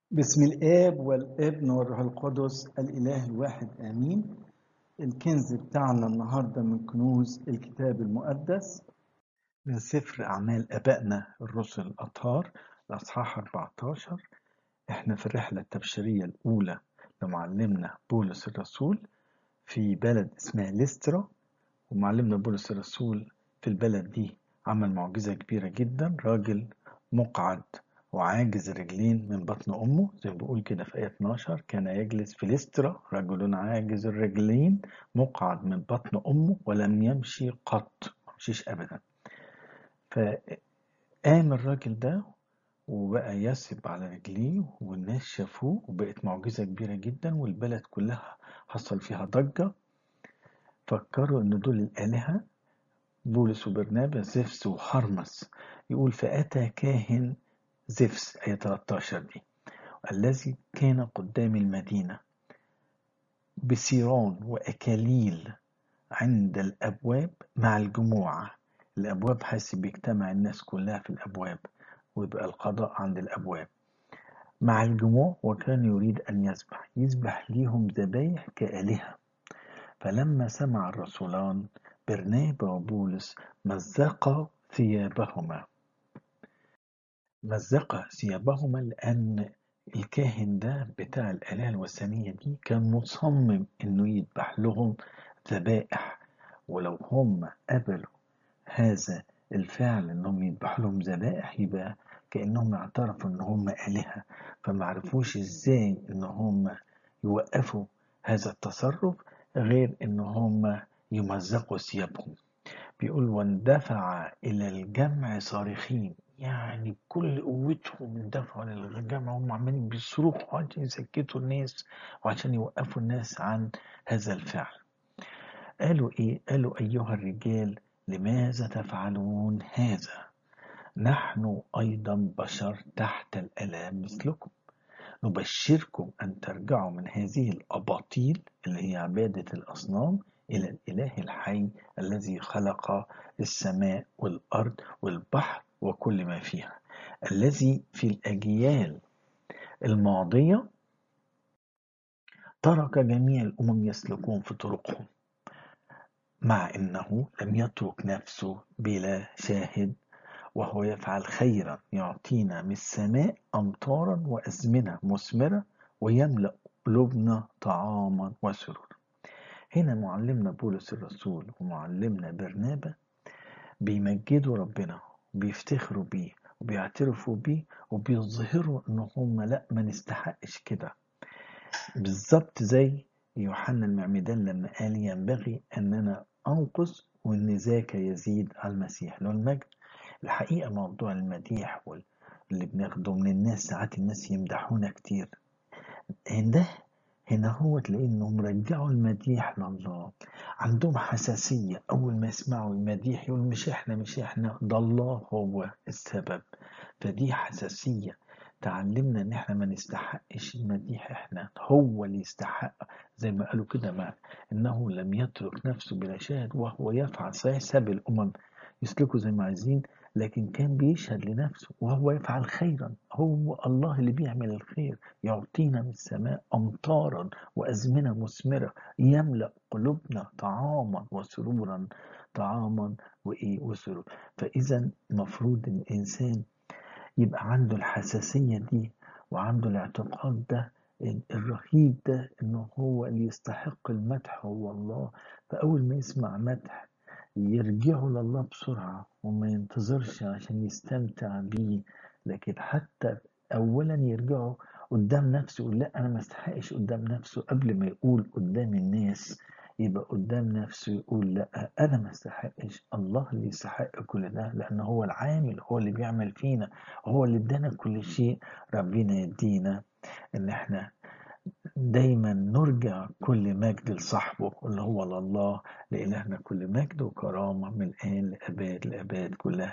بسم الآب والابن والروح القدس الإله الواحد آمين الكنز بتاعنا النهاردة من كنوز الكتاب المقدس من سفر أعمال أبائنا الرسل الأطهار الأصحاح 14 إحنا في الرحلة التبشيرية الأولى لمعلمنا بولس الرسول في بلد اسمها ليسترا ومعلمنا بولس الرسول في البلد دي عمل معجزة كبيرة جدا راجل مقعد وعاجز الرجلين من بطن أمه زي ما بيقول كده في آية 12 كان يجلس في ليسترا رجل عاجز الرجلين مقعد من بطن أمه ولم يمشي قط مشيش أبدا فقام الراجل ده وبقى يسب على رجليه والناس شافوه وبقت معجزة كبيرة جدا والبلد كلها حصل فيها ضجة فكروا إن دول الآلهة بولس وبرنابا زفس وحرمس يقول فأتى كاهن زفس آية 13 دي الذي كان قدام المدينة بسيران وأكاليل عند الأبواب مع الجموع الأبواب حيث بيجتمع الناس كلها في الأبواب ويبقى القضاء عند الأبواب مع الجموع وكان يريد أن يذبح يذبح ليهم ذبايح كآلهة فلما سمع الرسولان برنابا وبولس مزقا ثيابهما مزق ثيابهما لأن الكاهن ده بتاع الآلهة الوثنية دي كان مصمم إنه يذبح لهم ذبائح ولو هم قبلوا هذا الفعل إنهم يذبح لهم ذبائح يبقى كأنهم اعترفوا إن هم آلهة فمعرفوش إزاي إن هم يوقفوا هذا التصرف غير إن هم يمزقوا ثيابهم بيقول واندفع إلى الجمع صارخين يعني بكل قوتهم اندفعوا للجمع هم عمالين بيصرخوا عشان يسكتوا الناس وعشان يوقفوا الناس عن هذا الفعل قالوا ايه قالوا ايها الرجال لماذا تفعلون هذا نحن ايضا بشر تحت الالام مثلكم نبشركم ان ترجعوا من هذه الاباطيل اللي هي عباده الاصنام الى الاله الحي الذي خلق السماء والارض والبحر وكل ما فيها الذي في الأجيال الماضية ترك جميع الأمم يسلكون في طرقهم مع أنه لم يترك نفسه بلا شاهد وهو يفعل خيرا يعطينا من السماء أمطارا وأزمنة مثمرة ويملأ قلوبنا طعاما وسرور هنا معلمنا بولس الرسول ومعلمنا برنابا بيمجدوا ربنا بيفتخروا بيه وبيعترفوا بيه وبيظهروا ان هم لا ما نستحقش كده بالظبط زي يوحنا المعمدان لما قال ينبغي ان انا انقص وان ذاك يزيد على المسيح له المجد الحقيقه موضوع المديح واللي بناخده من الناس ساعات الناس يمدحونا كتير ده هنا هو تلاقي انهم رجعوا المديح لله عندهم حساسية أول ما يسمعوا المديح يقول مش إحنا مش إحنا ده الله هو السبب فدي حساسية تعلمنا إن إحنا ما نستحقش المديح إحنا هو اللي يستحق زي ما قالوا كده ما إنه لم يترك نفسه بلا شاهد وهو يفعل صحيح ساب الأمم يسلكوا زي ما عايزين لكن كان بيشهد لنفسه وهو يفعل خيرا هو الله اللي بيعمل الخير يعطينا من السماء أمطارا وأزمنة مثمرة يملأ قلوبنا طعاما وسرورا طعاما وإيه وسرور فإذا المفروض إن الإنسان يبقى عنده الحساسية دي وعنده الاعتقاد ده الرهيب ده إنه هو اللي يستحق المدح هو الله فأول ما يسمع مدح يرجعوا لله بسرعة وما ينتظرش عشان يستمتع بيه لكن حتى أولا يرجعوا قدام نفسه يقول لا أنا ما استحقش قدام نفسه قبل ما يقول قدام الناس يبقى قدام نفسه يقول لا أنا ما استحقش الله اللي يستحق كل ده لأن هو العامل هو اللي بيعمل فينا هو اللي ادانا كل شيء ربنا يدينا إن احنا دايما نرجع كل مجد لصاحبه اللي هو لله لإلهنا كل مجد وكرامة من الآن لأباد لأباد كلها